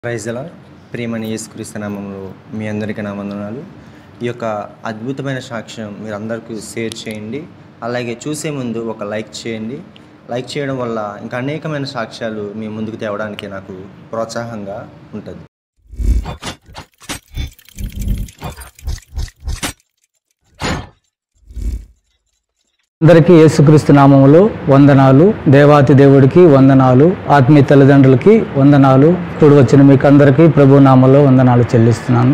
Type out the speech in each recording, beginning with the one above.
ప్రైజ్లా ప్రియమని యేసుక్రీస్తు నామంలో మీ అందరికీ నా వందనాలు ఈ యొక్క అద్భుతమైన సాక్ష్యం మీరు అందరికీ షేర్ చేయండి అలాగే చూసే ముందు ఒక లైక్ చేయండి లైక్ చేయడం వల్ల ఇంకా అనేకమైన సాక్ష్యాలు మీ ముందుకు తేవడానికి నాకు ప్రోత్సాహంగా ఉంటుంది అందరికీ యేసుక్రీస్తు నామములో వందనాలు దేవాతి దేవుడికి వందనాలు ఆత్మీయ తల్లిదండ్రులకి వందనాలు కూడి వచ్చిన మీకు అందరికీ ప్రభు నామంలో వందనాలు చెల్లిస్తున్నాను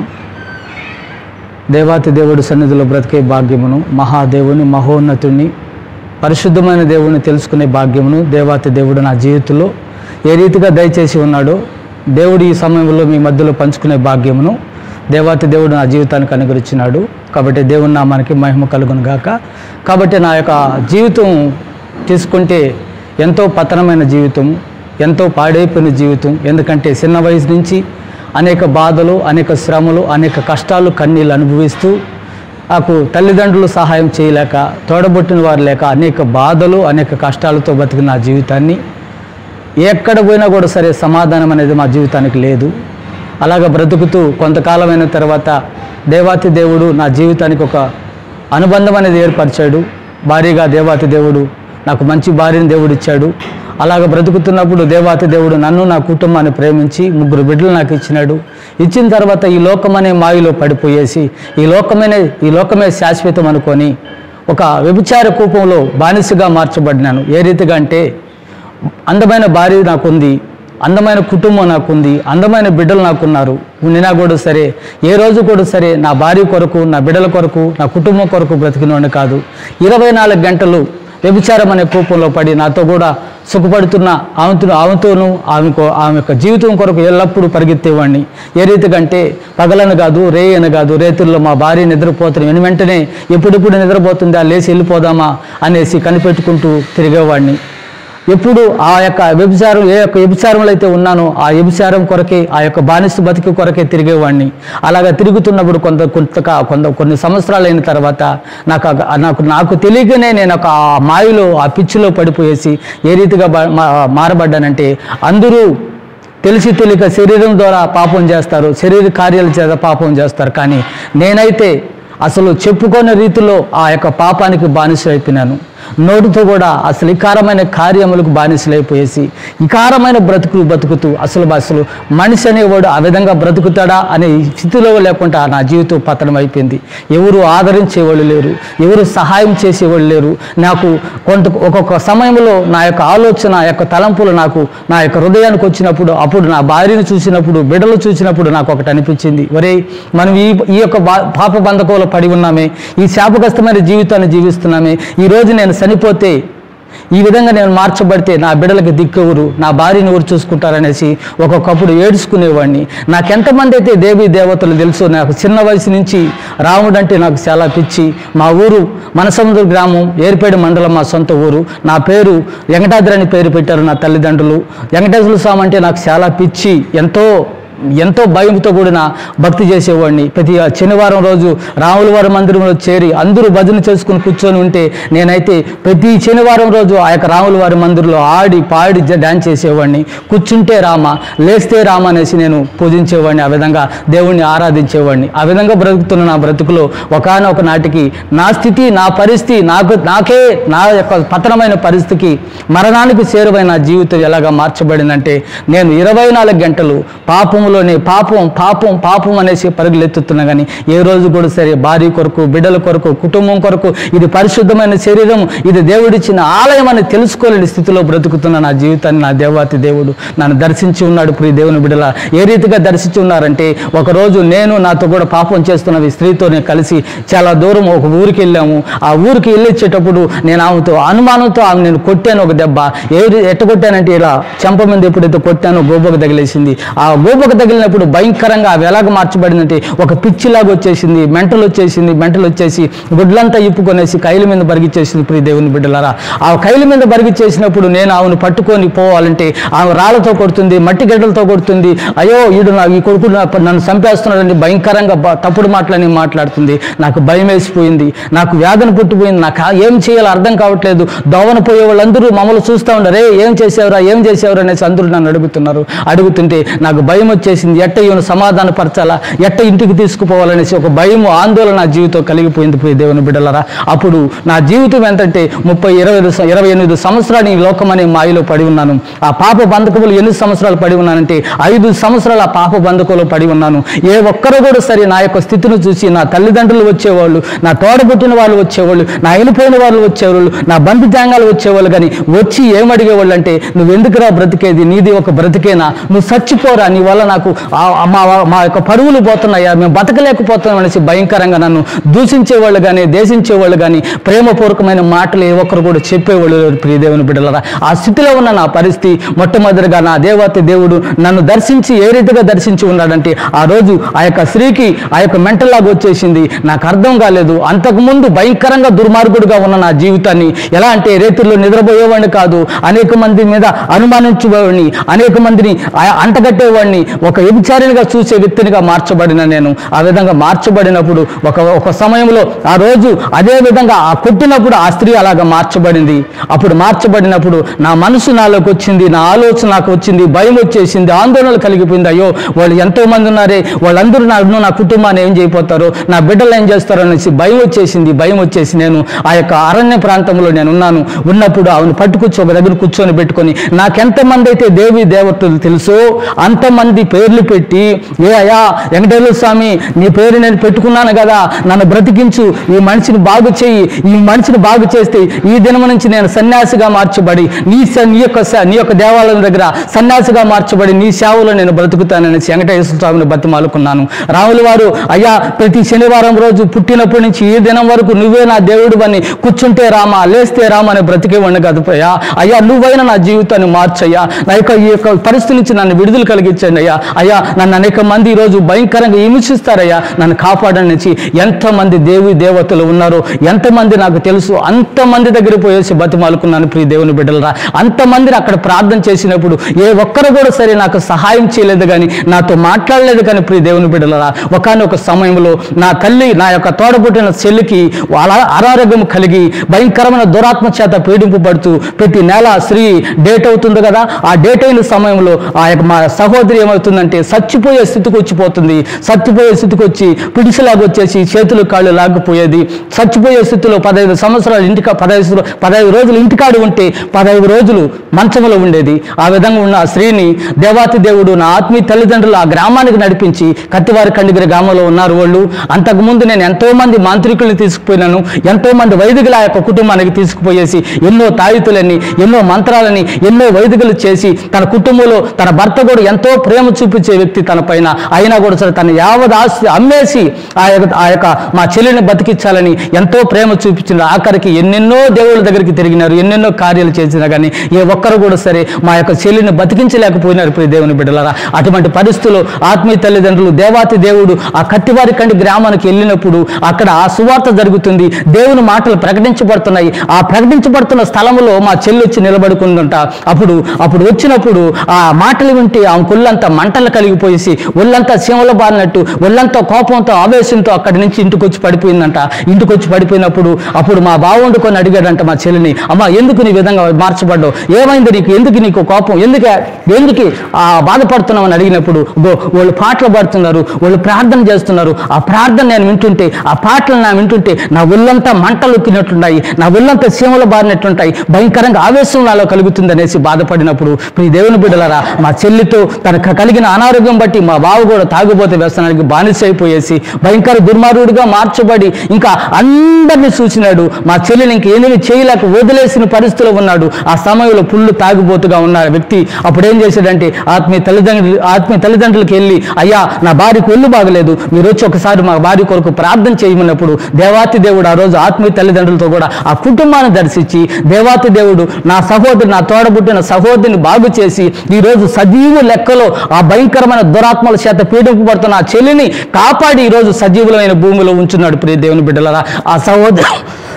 దేవాతి దేవుడి సన్నిధిలో బ్రతికే భాగ్యమును మహాదేవుని మహోన్నతుని పరిశుద్ధమైన దేవుని తెలుసుకునే భాగ్యమును దేవాతి దేవుడు నా జీవితంలో ఏ రీతిగా దయచేసి ఉన్నాడో దేవుడు ఈ సమయంలో మీ మధ్యలో పంచుకునే భాగ్యమును దేవాతి దేవుడు నా జీవితానికి అనుగ్రహించినాడు కాబట్టి దేవుని నామానికి మహిమ కలుగును గాక కాబట్టి నా యొక్క జీవితం తీసుకుంటే ఎంతో పతనమైన జీవితం ఎంతో పాడైపోయిన జీవితం ఎందుకంటే చిన్న వయసు నుంచి అనేక బాధలు అనేక శ్రమలు అనేక కష్టాలు కన్నీళ్ళు అనుభవిస్తూ నాకు తల్లిదండ్రులు సహాయం చేయలేక తోడబుట్టిన వారు లేక అనేక బాధలు అనేక కష్టాలతో బతికిన నా జీవితాన్ని ఎక్కడ పోయినా కూడా సరే సమాధానం అనేది మా జీవితానికి లేదు అలాగ బ్రతుకుతూ కొంతకాలమైన తర్వాత దేవాతి దేవుడు నా జీవితానికి ఒక అనుబంధం అనేది ఏర్పరిచాడు భారీగా దేవాతి దేవుడు నాకు మంచి భార్యని దేవుడు ఇచ్చాడు అలాగ బ్రతుకుతున్నప్పుడు దేవాతి దేవుడు నన్ను నా కుటుంబాన్ని ప్రేమించి ముగ్గురు బిడ్డలు నాకు ఇచ్చినాడు ఇచ్చిన తర్వాత ఈ లోకం అనే మాయలో పడిపోయేసి ఈ లోకమనే ఈ లోకమే శాశ్వతం అనుకొని ఒక వ్యభిచార కూపంలో బానిసగా మార్చబడినాను ఏ రీతిగా అంటే అందమైన భార్య నాకుంది అందమైన కుటుంబం నాకుంది అందమైన బిడ్డలు నాకున్నారు నినా కూడా సరే ఏ రోజు కూడా సరే నా భార్య కొరకు నా బిడ్డల కొరకు నా కుటుంబం కొరకు బ్రతికినోడిని కాదు ఇరవై నాలుగు గంటలు వ్యభిచారం అనే కూపంలో పడి నాతో కూడా సుఖపడుతున్న ఆమెతో ఆమెతోనూ ఆమెకు ఆమె యొక్క జీవితం కొరకు ఎల్లప్పుడూ పరిగెత్తేవాడిని ఏ రీతిగా అంటే పగలను కాదు రే అని కాదు రేతుల్లో మా భార్య నిద్రపోతున్న వెను వెంటనే ఎప్పుడెప్పుడు నిద్రపోతుందా లేచి వెళ్ళిపోదామా అనేసి కనిపెట్టుకుంటూ తిరిగేవాడిని ఎప్పుడు ఆ యొక్క వ్యభిచారం ఏ యొక్క వ్యభిచారంలో అయితే ఉన్నానో ఆ వ్యభిచారం కొరకే ఆ యొక్క బానిస బతికి కొరకే తిరిగేవాడిని అలాగా తిరుగుతున్నప్పుడు కొంత కొంత కొంత కొన్ని సంవత్సరాలు అయిన తర్వాత నాకు ఆ- నాకు నాకు తెలియకనే నేను ఒక ఆ మాయలో ఆ పిచ్చిలో పడిపోయేసి ఏ రీతిగా బ- మా- మారబడ్డానంటే అందరూ తెలిసి తెలియక శరీరం ద్వారా పాపం చేస్తారు శరీర కార్యాల చేత పాపం చేస్తారు కానీ నేనైతే అసలు చెప్పుకోని రీతిలో ఆ యొక్క పాపానికి బానిసైపోయినాను నోటితో కూడా అసలు ఇకారమైన కార్యములకు బానిసలైపోయేసి ఇకారమైన బ్రతుకులు బతుకుతూ అసలు అసలు మనిషి అనేవాడు ఆ విధంగా బ్రతుకుతాడా అనే స్థితిలో లేకుండా నా జీవితం పతనం అయిపోయింది ఎవరు ఆదరించేవాళ్ళు లేరు ఎవరు సహాయం చేసేవాళ్ళు లేరు నాకు కొంత ఒక్కొక్క సమయంలో నా యొక్క ఆలోచన ఆ యొక్క తలంపులు నాకు నా యొక్క హృదయానికి వచ్చినప్పుడు అప్పుడు నా భార్యను చూసినప్పుడు బిడ్డలు చూసినప్పుడు నాకు ఒకటి అనిపించింది ఒరే మనం ఈ ఈ యొక్క బా- పాప బంధకంలో పడి ఉన్నామే ఈ శాపగ్రస్తమైన జీవితాన్ని జీవిస్తున్నామే ఈ రోజు నేను చనిపోతే ఈ విధంగా నేను మార్చబడితే నా బిడ్డలకి దిక్కెవరు నా భార్యను ఎవరు చూసుకుంటారనేసి ఒక్కొక్కప్పుడు ఏడుచుకునేవాడిని నాకెంతమంది అయితే దేవీ దేవతలు తెలుసు నాకు చిన్న వయసు నుంచి రాముడు అంటే నాకు చాలా పిచ్చి మా ఊరు మనసముద్ర గ్రామం ఏర్పేడు మండలం మా సొంత ఊరు నా పేరు వెంకటాద్రి అని పేరు పెట్టారు నా తల్లిదండ్రులు వెంకటేశ్వర స్వామి అంటే నాకు చాలా పిచ్చి ఎంతో ఎంతో భయంతో కూడిన భక్తి చేసేవాడిని ప్రతి శనివారం రోజు రాముల వారి మందిరంలో చేరి అందరూ భజన చేసుకుని కూర్చొని ఉంటే నేనైతే ప్రతి శనివారం రోజు ఆ యొక్క రాముల వారి మందిరంలో ఆడి పాడి జ- డాన్స్ చేసేవాడిని కూర్చుంటే రామ లేస్తే రామ అనేసి నేను పూజించేవాడిని ఆ విధంగా దేవుణ్ణి ఆరాధించేవాడిని ఆ విధంగా బ్రతుకుతున్న నా బ్రతుకులో ఒకనొక నాటికి నా స్థితి నా పరిస్థితి నాకు నాకే నా యొక్క పతనమైన పరిస్థితికి మరణానికి చేరువైన నా జీవితం ఎలాగా మార్చబడిందంటే నేను ఇరవై నాలుగు గంటలు పాపంలోనే పాపం పాపం పాపం అనేసి పరుగులెత్తుతున్నా కానీ ఏ రోజు కూడా సరే భార్య కొరకు బిడ్డల కొరకు కుటుంబం కొరకు ఇది పరిశుద్ధమైన శరీరం ఇది దేవుడిచ్చిన ఆలయం అని తెలుసుకోలేని స్థితిలో బ్రతుకుతున్న నా జీవితాన్ని నా దేవాతి దేవుడు నన్ను దర్శించి ఉన్నాడు ప్రియ దేవుని బిడ్డల ఏ రీతిగా దర్శించి ఉన్నారంటే ఒకరోజు నేను నాతో కూడా పాపం చేస్తున్న ఈ స్త్రీతో నేను కలిసి చాలా దూరం ఒక ఊరికి వెళ్ళాము ఆ ఊరికి వెళ్ళొచ్చేటప్పుడు నేను ఆమెతో అనుమానంతో ఆమె నేను కొట్టాను ఒక దెబ్బ ఏ రీ- ఎట్ట కొట్టానంటే ఇలా చెంప మీద ఎప్పుడైతే కొట్టానో గోబకు తగిలేసింది ఆ గోబకు తగిలినప్పుడు భయంకరంగా అవి ఎలాగ మార్చబడిందంటే ఒక పిచ్చిలాగా వచ్చేసింది మెంటలు వచ్చేసింది మెంటలు వచ్చేసి గుడ్లంతా ఇప్పుకొనేసి కైల మీద బరిగిచ్చేసింది ప్రియ దేవుని బిడ్డలారా ఆ కైల మీద బరిగిచ్చేసినప్పుడు నేను ఆమెను పట్టుకొని పోవాలంటే ఆమె రాళ్లతో కొడుతుంది మట్టి గడ్డలతో కొడుతుంది అయ్యో ఈడు నా ఈ కొడుకు నా- నన్ను చంపేస్తున్నాడని భయంకరంగా బ- తప్పుడు మాటలని మాట్లాడుతుంది నాకు భయం వేసిపోయింది నాకు వ్యాధన పుట్టిపోయింది నాకు ఆ- ఏం చేయాలో అర్థం కావట్లేదు దోవన పోయే వాళ్ళందరూ మమ్మల్ని చూస్తూ ఉండరు రే ఏం చేసేవరా ఏం చేసేవరా అనేసి అందరూ నన్ను అడుగుతున్నారు అడుగుతుంటే నాకు భయం వచ్చి వచ్చేసింది ఎట్ట ఈయన సమాధానపరచాలా ఎట్ట ఇంటికి తీసుకుపోవాలనేసి ఒక భయం ఆందోళన నా జీవితం కలిగిపోయింది ప్రియ దేవుని బిడ్డలారా అప్పుడు నా జీవితం ఏంటంటే ముప్పై ఇరవై ఐదు స- ఇరవై ఎనిమిది సంవత్సరాలు ఈ లోకం అనే మాయలో పడి ఉన్నాను ఆ పాప బంధకములు ఎన్ని సంవత్సరాలు పడి ఉన్నానంటే ఐదు సంవత్సరాలు ఆ పాప బంధకంలో పడి ఉన్నాను ఏ ఒక్కరు కూడా సరే నా యొక్క స్థితిని చూసి నా తల్లిదండ్రులు వచ్చేవాళ్ళు నా తోడబుట్టిన వాళ్ళు వచ్చేవాళ్ళు నా వెళ్ళిపోయిన వాళ్ళు వచ్చేవాళ్ళు నా బంధు జాంగాలు వచ్చేవాళ్ళు కానీ వచ్చి ఏమడిగేవాళ్ళు అంటే నువ్వు ఎందుకురా బ్రతికేది నీది ఒక బ్రతికేనా నువ్వు చచ్చిపోరా నీ వల్ల నాకు ఆ- ఆ మా మా యొక్క పరువులు పోతున్నాయా మేము బతకలేకపోతున్నాం అనేసి భయంకరంగా నన్ను దూషించేవాళ్ళు కానీ దేశించేవాళ్ళు కానీ ప్రేమపూర్వకమైన మాటలు ఏ ఒక్కరు కూడా చెప్పేవాళ్ళు లేరు ప్రియదేవుని బిడ్డలరా ఆ స్థితిలో ఉన్న నా పరిస్థితి మొట్టమొదటిగా నా దేవత దేవుడు నన్ను దర్శించి ఏ రీతిగా దర్శించి ఉన్నాడంటే ఆ రోజు ఆ యొక్క స్త్రీకి ఆ యొక్క మెంటల్ లాగా వచ్చేసింది నాకు అర్థం కాలేదు అంతకుముందు భయంకరంగా దుర్మార్గుడుగా ఉన్న నా జీవితాన్ని ఎలా అంటే రేతుల్లో నిద్రపోయేవాడిని కాదు అనేక మంది మీద అనుమానించేవాడిని అనేక మందిని ఆ- అంటగట్టేవాడిని ఒక వ్యభిచారినిగా చూసే వ్యక్తినిగా మార్చబడిన నేను ఆ విధంగా మార్చబడినప్పుడు ఒక ఒక సమయంలో ఆ రోజు అదే విధంగా ఆ కొట్టినప్పుడు ఆ స్త్రీ అలాగా మార్చబడింది అప్పుడు మార్చబడినప్పుడు నా మనసు నాలోకి వచ్చింది నా ఆలోచన నాకు వచ్చింది భయం వచ్చేసింది ఆందోళన కలిగిపోయింది అయ్యో వాళ్ళు ఎంతో మంది ఉన్నారే వాళ్ళందరూ నన్ను నా కుటుంబాన్ని ఏం చేయపోతారో నా బిడ్డలు ఏం చేస్తారో అనేసి భయం వచ్చేసింది భయం వచ్చేసి నేను ఆ యొక్క అరణ్య ప్రాంతంలో నేను ఉన్నాను ఉన్నప్పుడు ఆమెను పట్టుకొచ్చి ఒక దగ్గర కూర్చొని పెట్టుకొని నాకెంతమంది అయితే దేవి దేవతలు తెలుసో అంతమంది పేర్లు పెట్టి ఏ అయ్యా వెంకటేశ్వర స్వామి నీ పేరు నేను పెట్టుకున్నాను కదా నన్ను బ్రతికించు ఈ మనిషిని బాగు చేయి ఈ మనిషిని బాగు చేస్తే ఈ దినం నుంచి నేను సన్యాసిగా మార్చబడి నీ స- నీ యొక్క స- నీ యొక్క దేవాలయం దగ్గర సన్యాసిగా మార్చబడి నీ సేవలో నేను బ్రతుకుతాననేసి వెంకటేశ్వర స్వామిని బతిమాలుకున్నాను రాములు వారు అయ్యా ప్రతి శనివారం రోజు పుట్టినప్పటి నుంచి ఈ దినం వరకు నువ్వే నా దేవుడు అని కూర్చుంటే రామా లేస్తే రామా అని బ్రతికేవాడిని కదపోయా అయ్యా నువ్వైనా నా జీవితాన్ని మార్చయ్యా నా యొక్క ఈ యొక్క పరిస్థితి నుంచి నన్ను విడుదల కలిగించండి అయ్యా అయ్యా నన్ను అనేక మంది ఈరోజు భయంకరంగా హింసిస్తారయ్యా నన్ను కాపాడనిచ్చి ఎంతమంది దేవి దేవతలు ఉన్నారో ఎంతమంది నాకు తెలుసు అంతమంది దగ్గర పోయేసి బతిమాలుకున్నాను ప్రియ దేవుని బిడ్డలరా అంతమందిని అక్కడ ప్రార్థన చేసినప్పుడు ఏ ఒక్కరు కూడా సరే నాకు సహాయం చేయలేదు కానీ నాతో మాట్లాడలేదు కానీ ప్రియ దేవుని బిడ్డలరా ఒకనొక సమయంలో నా తల్లి నా యొక్క తోడబుట్టిన చెల్లికి వాళ్ళ అనారోగ్యం కలిగి భయంకరమైన దురాత్మ చేత పీడింపబడుతూ ప్రతి నెల స్త్రీ డేట్ అవుతుంది కదా ఆ డేట్ అయిన సమయంలో ఆ యొక్క మా సహోదరి ఏమవుతుందంటే చచ్చిపోయే స్థితికి వచ్చిపోతుంది చచ్చిపోయే స్థితికి వచ్చి పిడిసిలాగా వచ్చేసి చేతులు కాళ్ళు లాగిపోయేది చచ్చిపోయే స్థితిలో పదహైదు సంవత్సరాలు ఇంటికా పదహైదు పదహైదు రోజులు ఇంటికాడు ఉంటే పదహైదు రోజులు మంచంలో ఉండేది ఆ విధంగా ఉన్న ఆ స్త్రీని దేవాతి దేవుడు నా ఆత్మీయ తల్లిదండ్రులు ఆ గ్రామానికి నడిపించి కత్తివారి కండిగిరి గ్రామంలో ఉన్నారు వాళ్ళు అంతకుముందు నేను ఎంతో మంది మాంత్రికుల్ని తీసుకుపోయినాను ఎంతో మంది వైదికుల ఆ యొక్క కుటుంబానికి తీసుకుపోయేసి ఎన్నో తాయితులని ఎన్నో మంత్రాలని ఎన్నో వైదికులు చేసి తన కుటుంబంలో తన భర్త కూడా ఎంతో ప్రేమ చూపించే వ్యక్తి తన పైన అయినా కూడా సరే తన యావత్ ఆస్తి అమ్మేసి ఆ యొక్క ఆ యొక్క మా చెల్లిని బతికించాలని ఎంతో ప్రేమ చూపించిన ఆఖరికి ఎన్నెన్నో దేవుళ్ళ దగ్గరికి తిరిగినారు ఎన్నెన్నో కార్యాలు చేసినా కానీ ఏ ఒక్కరు కూడా సరే మా యొక్క చెల్లిని బతికించలేకపోయినారు ప్రియ దేవుని బిడ్డలారా అటువంటి పరిస్థితుల్లో ఆత్మీయ తల్లిదండ్రులు దేవాతి దేవుడు ఆ కత్తివారి కండి గ్రామానికి వెళ్ళినప్పుడు అక్కడ ఆ సువార్త జరుగుతుంది దేవుని మాటలు ప్రకటించబడుతున్నాయి ఆ ప్రకటించబడుతున్న స్థలంలో మా చెల్లి వచ్చి నిలబడుకుందంట అప్పుడు అప్పుడు వచ్చినప్పుడు ఆ మాటలు వింటే ఆ ఒళ్ళంతా మంటలు కలిగిపోయేసి ఒళ్ళంతా సీమల బారినట్టు ఒళ్ళంతా కోపంతో ఆవేశంతో అక్కడి నుంచి ఇంటికి వచ్చి పడిపోయిందంట ఇంటికి వచ్చి పడిపోయినప్పుడు అప్పుడు మా బావ వండుకొని అడిగాడంట మా చెల్లిని అమ్మ ఎందుకు నీ విధంగా మార్చబడ్డావు ఏమైంది నీకు ఎందుకు నీకు కోపం ఎందుకు ఎందుకు ఆ బాధపడుతున్నామని అడిగినప్పుడు గో వాళ్ళు పాటలు పాడుతున్నారు వాళ్ళు ప్రార్థన చేస్తున్నారు ఆ ప్రార్థన నేను వింటుంటే ఆ పాటలు నా వింటుంటే నా ఒళ్ళంతా మంటలు ఎక్కినట్లున్నాయి నా ఒళ్ళంతా సీమలు బారినట్లుంటాయి భయంకరంగా ఆవేశం నాలో కలుగుతుంది అనేసి బాధపడినప్పుడు ప్రియ దేవుని బిడ్డలారా మా చెల్లితో తనకు కలిగిన అనారోగ్యం బట్టి మా బావ కూడా తాగుబోతే వ్యసనానికి బానిస అయిపోయేసి భయంకర దుర్మార్గుడిగా మార్చబడి ఇంకా అందరినీ చూసినాడు మా చెల్లిని ఇంక ఏమీ చేయలేక వదిలేసిన పరిస్థితిలో ఉన్నాడు ఆ సమయంలో పుల్లు తాగుబోతుగా ఉన్న వ్యక్తి అప్పుడు ఏం చేశాడంటే ఆత్మీయ తల్లిదండ్రులు ఆత్మీయ తల్లిదండ్రులకు వెళ్ళి అయ్యా నా భార్యకు ఒళ్ళు బాగలేదు మీరు వచ్చి ఒకసారి మా భార్య కొరకు ప్రార్థన చేయమన్నప్పుడు దేవాతి దేవుడు ఆ రోజు ఆత్మీయ తల్లిదండ్రులతో కూడా ఆ కుటుంబాన్ని దర్శించి దేవాతి దేవుడు నా సహోదరి నా తోడబుట్టిన సహోదరిని బాగు చేసి ఈ రోజు సజీవ లెక్కలో ఆ భయంకరమైన దురాత్మల చేత పీడింపబడుతున్న ఆ చెల్లిని కాపాడి ఈ రోజు సజీవులమైన భూమిలో ఉంచున్నాడు ప్రియ దేవుని బిడ్డలరా ఆ సహోదరు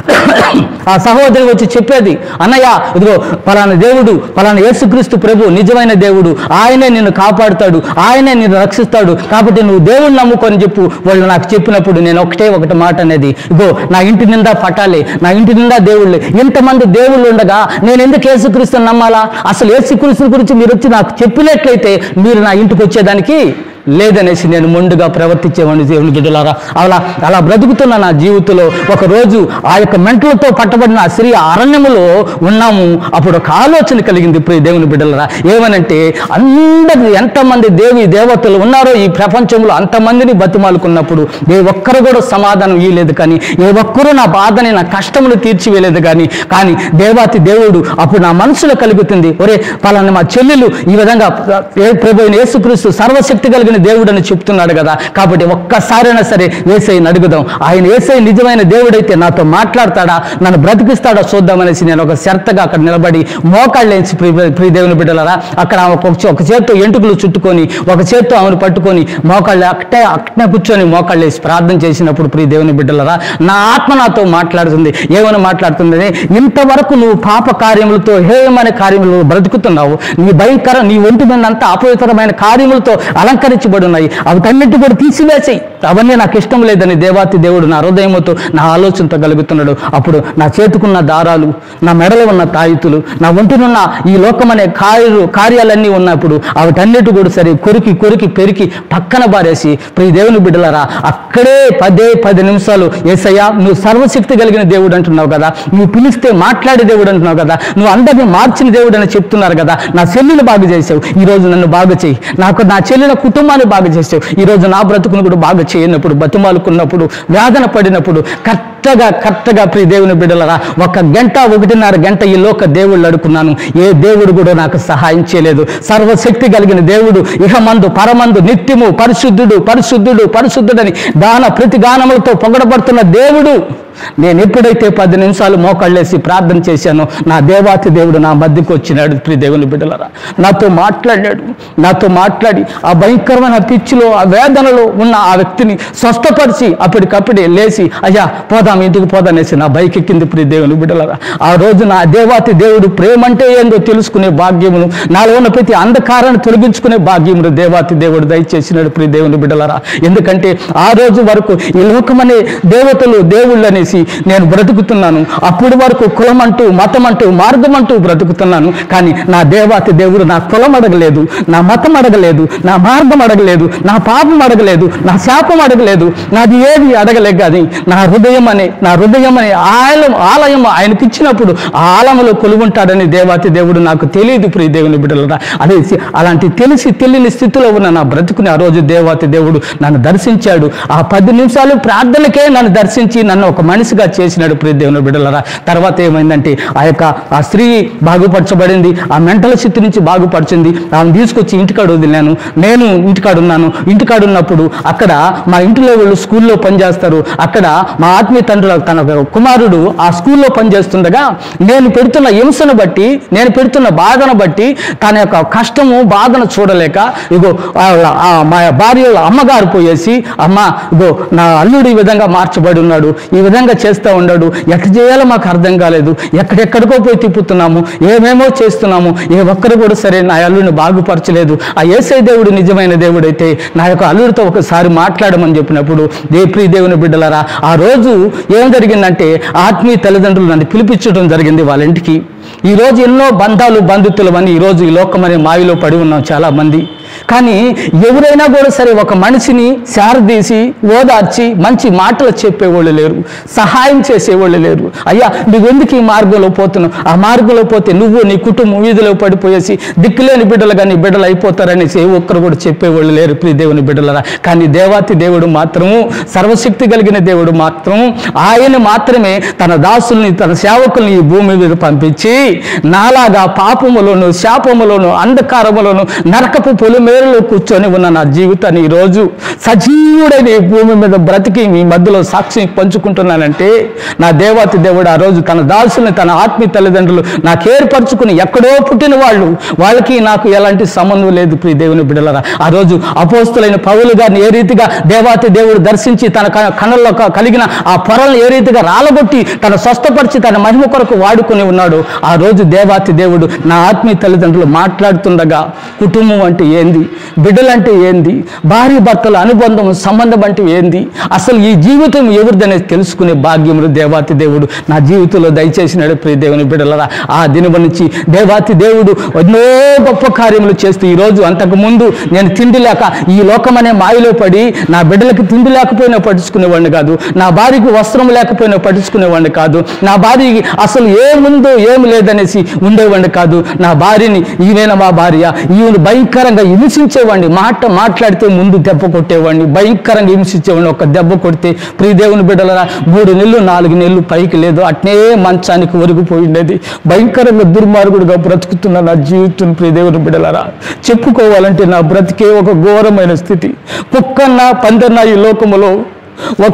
ఆ సహోదరి వచ్చి చెప్పేది అన్నయ్య ఇదిగో పలానా దేవుడు పలానా యేసుక్రీస్తు ప్రభు నిజమైన దేవుడు ఆయనే నిన్ను కాపాడుతాడు ఆయనే నిన్ను రక్షిస్తాడు కాబట్టి నువ్వు దేవుడిని నమ్ముకొని చెప్పు వాళ్ళు నాకు చెప్పినప్పుడు నేను ఒకటే ఒకటి మాట అనేది ఇగో నా ఇంటి నిండా పట్టాలి నా ఇంటి నిండా దేవుళ్ళే ఇంతమంది దేవుళ్ళు ఉండగా నేను ఎందుకు యేసుక్రీస్తుని నమ్మాలా అసలు యేసుక్రీస్తు గురించి మీరు వచ్చి నాకు చెప్పినట్లయితే మీరు నా ఇంటికి వచ్చేదానికి లేదనేసి నేను మొండుగా ప్రవర్తించేవాడిని దేవుని బిడ్డలారా అలా అలా బ్రతుకుతున్న నా జీవితంలో ఒక రోజు ఆ యొక్క మెంటలతో పట్టబడిన ఆ స్త్రీ అరణ్యములో ఉన్నాము అప్పుడు ఒక ఆలోచన కలిగింది ప్రియ దేవుని బిడ్డలారా ఏమనంటే అందరి ఎంతమంది దేవి దేవతలు ఉన్నారో ఈ ప్రపంచంలో అంతమందిని బతిమాలుకున్నప్పుడు ఏ ఒక్కరు కూడా సమాధానం ఇవ్వలేదు కానీ ఏ ఒక్కరు నా బాధని నా కష్టములు తీర్చివేయలేదు కానీ కానీ దేవాతి దేవుడు అప్పుడు నా మనసులో కలుగుతుంది ఒరే పలానా మా చెల్లెలు ఈ విధంగా ఏ ప్రభు అయిన యేసుక్రీస్తు సర్వశక్తి కలిగిన దేవుడు అని చెప్తున్నాడు కదా కాబట్టి ఒక్కసారైనా సరే ఏసైని అడుగుదాం ఆయన ఏసై నిజమైన దేవుడైతే నాతో మాట్లాడతాడా నన్ను బ్రతికిస్తాడా చూద్దామనేసి నేను ఒక శర్తగా అక్కడ నిలబడి మోకాళ్ళేసి ప్రియ దేవుని బిడ్డలరా అక్కడ ఆమె ఒక చే- ఒక చేత్తో ఎంటుకలు చుట్టుకొని ఒక చేత్తో ఆమెను పట్టుకొని మోకాళ్ళు అక్కడే అక్కడే కూర్చొని మోకాళ్ళు వేసి ప్రార్థన చేసినప్పుడు ప్రియ దేవుని బిడ్డలరా నా ఆత్మ నాతో మాట్లాడుతుంది ఏమని మాట్లాడుతుంది ఇంతవరకు నువ్వు పాప కార్యములతో హేయమైన కార్యములు బ్రతుకుతున్నావు నీ భయంకర నీ ఒంటి మీద అంతా అపవిత్రమైన కార్యములతో అలంకరించబడి ఉన్నాయి అవటన్నిటి కూడా తీసివేసేయి అవన్నీ నాకు ఇష్టం లేదని దేవాతి దేవుడు నా హృదయముతో నా ఆలోచనతో కలుగుతున్నాడు అప్పుడు నా చేతుకున్న దారాలు నా మెడలో ఉన్న తాయితులు నా ఒంటినున్న ఈ లోకమనే కార్య కార్యాలన్నీ ఉన్నప్పుడు వాటన్నిటి కూడా సరే కొరికి కొరికి పెరికి పక్కన బారేసి ప్రియ దేవుని బిడ్డలారా అక్కడే పదే పది నిమిషాలు ఏసయ్యా నువ్వు సర్వశక్తి కలిగిన దేవుడు అంటున్నావు కదా నువ్వు పిలిస్తే మాట్లాడే దేవుడు అంటున్నావు కదా నువ్వు అందరినీ మార్చిన దేవుడు అని చెప్తున్నారు కదా నా చెల్లిని బాగు చేసావు ఈ రోజు నన్ను బాగు చేయి నాకు నా చెల్లిన కుటుంబాన్ని బాగు చేసావు ఈ రోజు నా బ్రతుకును కూడా బాగు చేయనప్పుడు బతిమాలుకున్నప్పుడు వేదన పడినప్పుడు కరెక్ట్గా కరెక్ట్గా ప్రియ దేవుని బిడ్డలరా ఒక గంట ఒకటిన్నర గంట ఈ లోక దేవుళ్ళు అడుకున్నాను ఏ దేవుడు కూడా నాకు సహాయం చేయలేదు సర్వశక్తి కలిగిన దేవుడు ఇహమందు పరమందు నిత్యము పరిశుద్ధుడు పరిశుద్ధుడు పరిశుద్ధుడని దాన ప్రతి గానములతో పొగడబడుతున్న దేవుడు నేను ఎప్పుడైతే పది నిమిషాలు మోకాళ్ళేసి ప్రార్థన చేశానో నా దేవాతి దేవుడు నా మధ్యకు వచ్చినాడు ప్రియ దేవుని బిడ్డలరా నాతో మాట్లాడాడు నాతో మాట్లాడి ఆ భయంకరమైన పిచ్చిలో ఆ వేదనలో ఉన్న ఆ వ్యక్తిని స్వస్థపరిచి అప్పటికప్పుడే లేచి అయ్యా పోదాం ఇంటికి పోదానేసి నా బైక్ ఎక్కింది ప్రియ దేవుని బిడ్డలరా ఆ రోజు నా దేవాతి దేవుడు ప్రేమంటే ఏందో తెలుసుకునే భాగ్యమును నాలో ఉన్న ప్రతి అంధకారాన్ని తొలగించుకునే భాగ్యమును దేవాతి దేవుడు దయచేసినాడు ప్రియ దేవుని బిడ్డలరా ఎందుకంటే ఆ రోజు వరకు ఈ లోకమనే దేవతలు దేవుళ్ళు అనేసి నేను బ్రతుకుతున్నాను అప్పటి వరకు కులం అంటూ మతం అంటూ మార్గం అంటూ బ్రతుకుతున్నాను కానీ నా దేవాతి దేవుడు నా కులం అడగలేదు నా మతం అడగలేదు నా మార్గం అడగలేదు నా పాపం అడగలేదు నా శాపం అడగలేదు నాది ఏది అడగలే కానీ నా హృదయం అనే నా హృదయం అనే ఆలయం ఆలయం ఆయనకి ఇచ్చినప్పుడు ఆ ఆలయంలో కొలువుంటాడని దేవాతి దేవుడు నాకు తెలియదు ప్రియ దేవుని బిడ్డలరా అదే అలాంటి తెలిసి తెలియని స్థితిలో ఉన్న నా బ్రతుకుని ఆ రోజు దేవాతి దేవుడు నన్ను దర్శించాడు ఆ పది నిమిషాలు ప్రార్థనకే నన్ను దర్శించి నన్ను ఒక మనిషిగా చేసినాడు ప్రియ దేవుని బిడ్డలరా తర్వాత ఏమైందంటే ఆ యొక్క ఆ స్త్రీ బాగుపరచబడింది ఆ మెంటల్ స్థితి నుంచి బాగుపరిచింది ఆమెను తీసుకొచ్చి ఇంటికాడ వదిలాను నేను ఇంటికాడ ఉన్నాను ఇంటికాడ ఉన్నప్పుడు అక్కడ మా ఇంటిలో వాళ్ళు స్కూల్లో పనిచేస్తారు అక్కడ మా ఆత్మీయ తండ్రుల తన కుమారుడు ఆ స్కూల్లో పనిచేస్తుండగా నేను పెడుతున్న హింసను బట్టి నేను పెడుతున్న బాధను బట్టి తన యొక్క కష్టము బాధను చూడలేక ఇగో వాళ్ళ- ఆ మా భార్య వాళ్ళ అమ్మగారు పోయేసి అమ్మ ఇగో నా అల్లుడు ఈ విధంగా మార్చబడి ఉన్నాడు ఈ విధంగా చేస్తూ ఉన్నాడు ఎట్ట చేయాలో మాకు అర్థం కాలేదు ఎక్కడెక్కడికో పోయి తిప్పుతున్నాము ఏమేమో చేస్తున్నాము ఏ ఒక్కరు కూడా సరే నా అల్లుడిని బాగుపరచలేదు ఆ ఏసై దేవుడు నిజమైన దేవుడైతే నా యొక్క అల్లుడితో ఒకసారి మాట్లాడమని చెప్పినప్పుడు దేప్రీ దేవుని బిడ్డలారా ఆ రోజు ఏం జరిగిందంటే ఆత్మీయ తల్లిదండ్రులు నన్ను పిలిపించడం జరిగింది వాళ్ళ ఇంటికి ఈ రోజు ఎన్నో బంధాలు బంధుత్తులు అని ఈరోజు ఈ లోకం అనే మాయలో పడి ఉన్నాం చాలా మంది కానీ ఎవరైనా కూడా సరే ఒక మనిషిని శారదీసి ఓదార్చి మంచి మాటలు చెప్పేవాళ్ళు లేరు సహాయం చేసేవాళ్ళు లేరు అయ్యా నువ్వు ఎందుకు ఈ మార్గంలో పోతున్నావు ఆ మార్గంలో పోతే నువ్వు నీ కుటుంబం వీధిలో పడిపోయేసి దిక్కులేని బిడ్డలు కానీ బిడ్డలు అయిపోతారనేసి ఏ ఒక్కరు కూడా చెప్పేవాళ్ళు లేరు ప్రియ దేవుని బిడ్డలరా కానీ దేవాతి దేవుడు మాత్రము సర్వశక్తి కలిగిన దేవుడు మాత్రం ఆయన మాత్రమే తన దాసుల్ని తన సేవకుల్ని ఈ భూమి మీద పంపించి నాలాగా పాపములోను శాపములోను అంధకారములోను నరకపు పొలిమే చైర్లో కూర్చొని ఉన్న నా జీవితాన్ని ఈరోజు సజీవుడైన ఈ భూమి మీద బ్రతికి మీ మధ్యలో సాక్షి పంచుకుంటున్నానంటే నా దేవాతి దేవుడు ఆ రోజు తన దాసుని తన ఆత్మీయ తల్లిదండ్రులు నాకు ఏర్పరచుకుని ఎక్కడో పుట్టిన వాళ్ళు వాళ్ళకి నాకు ఎలాంటి సంబంధం లేదు ప్రియ దేవుని బిడ్డలరా ఆ రోజు అపోస్తులైన పౌలు గారిని ఏ రీతిగా దేవాతి దేవుడు దర్శించి తన క- కనుల్లో క- కలిగిన ఆ పొరలను ఏ రీతిగా రాలగొట్టి తన స్వస్థపరిచి తన మహిమ కొరకు వాడుకొని ఉన్నాడు ఆ రోజు దేవాతి దేవుడు నా ఆత్మీయ తల్లిదండ్రులు మాట్లాడుతుండగా కుటుంబం అంటే ఏంది బిడ్డలంటే ఏంది భార్య భర్తల అనుబంధం సంబంధం అంటే ఏంది అసలు ఈ జీవితం ఎవరిదనేది తెలుసుకునే భాగ్యములు దేవాతి దేవుడు నా జీవితంలో దయచేసినాడు ప్రియ దేవుని బిడ్డలరా ఆ దినము నుంచి దేవాతి దేవుడు ఎన్నో గొప్ప కార్యములు చేస్తూ ఈరోజు అంతకు ముందు నేను తిండి లేక ఈ లోకం అనే మాయలో పడి నా బిడ్డలకి తిండి లేకపోయినా పట్టించుకునేవాడిని కాదు నా భార్యకి వస్త్రం లేకపోయినా పట్టించుకునేవాడిని కాదు నా భార్యకి అసలు ఏముందో ఏమి లేదనేసి ఉండేవాడిని కాదు నా భార్యని ఈయన మా భార్య ఈయన భయంకరంగా హింసించేవాడిని మాట మాట్లాడితే ముందు దెబ్బ కొట్టేవాడిని భయంకరంగా హింసించేవాడిని ఒక దెబ్బ కొడితే ప్రియదేవుని బిడ్డలరా మూడు నెలలు నాలుగు నెలలు పైకి లేదు అట్నే మంచానికి ఒరిగిపోయిండేది భయంకరంగా దుర్మార్గుడుగా బ్రతుకుతున్న నా జీవితం ప్రియదేవుని బిడ్డలరా చెప్పుకోవాలంటే నా బ్రతికే ఒక ఘోరమైన స్థితి కుక్కన్నా పందన్నా ఈ లోకములో ఒక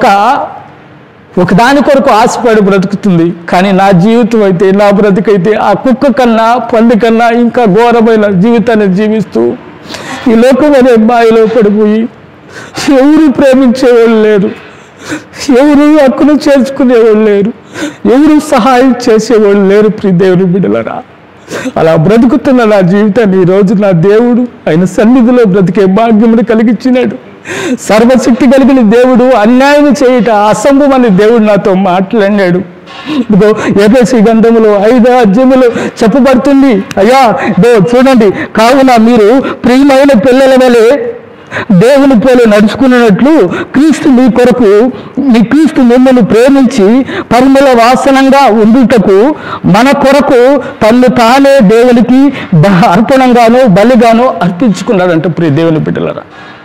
ఒక దాని కొరకు ఆశపడి బ్రతుకుతుంది కానీ నా జీవితం అయితే నా బ్రతికైతే ఆ కుక్క కన్నా పంది కన్నా ఇంకా ఘోరమైన జీవితాన్ని జీవిస్తూ ఈ లోకం అనే బాయిలో పడిపోయి ఎవరు ప్రేమించేవాళ్ళు లేరు ఎవరు హక్కును చేర్చుకునేవాళ్ళు లేరు ఎవరు సహాయం చేసేవాళ్ళు లేరు ప్రియ దేవుని బిడ్డలరా అలా బ్రతుకుతున్న నా జీవితాన్ని ఈరోజు నా దేవుడు ఆయన సన్నిధిలో బ్రతికే భాగ్యమును కలిగించినాడు సర్వశక్తి కలిగిన దేవుడు అన్యాయం చేయుట అసంభవమని దేవుడు నాతో మాట్లాడినాడు ఇదిగో ఏపీసీ గంధములో ఐదో అధ్యములు చెప్పబడుతుంది అయ్యా ఇదో చూడండి కావున మీరు ప్రియమైన పిల్లల వలె దేవుని పోలి నడుచుకున్నట్లు క్రీస్తు మీ కొరకు మీ క్రీస్తు మిమ్మల్ని ప్రేమించి పరిమళ వాసనంగా ఉండుటకు మన కొరకు తన్ను తానే దేవునికి బ- అర్పణంగానో బలిగానో అర్పించుకున్నాడంట ప్రియ దేవుని బిడ్డలరా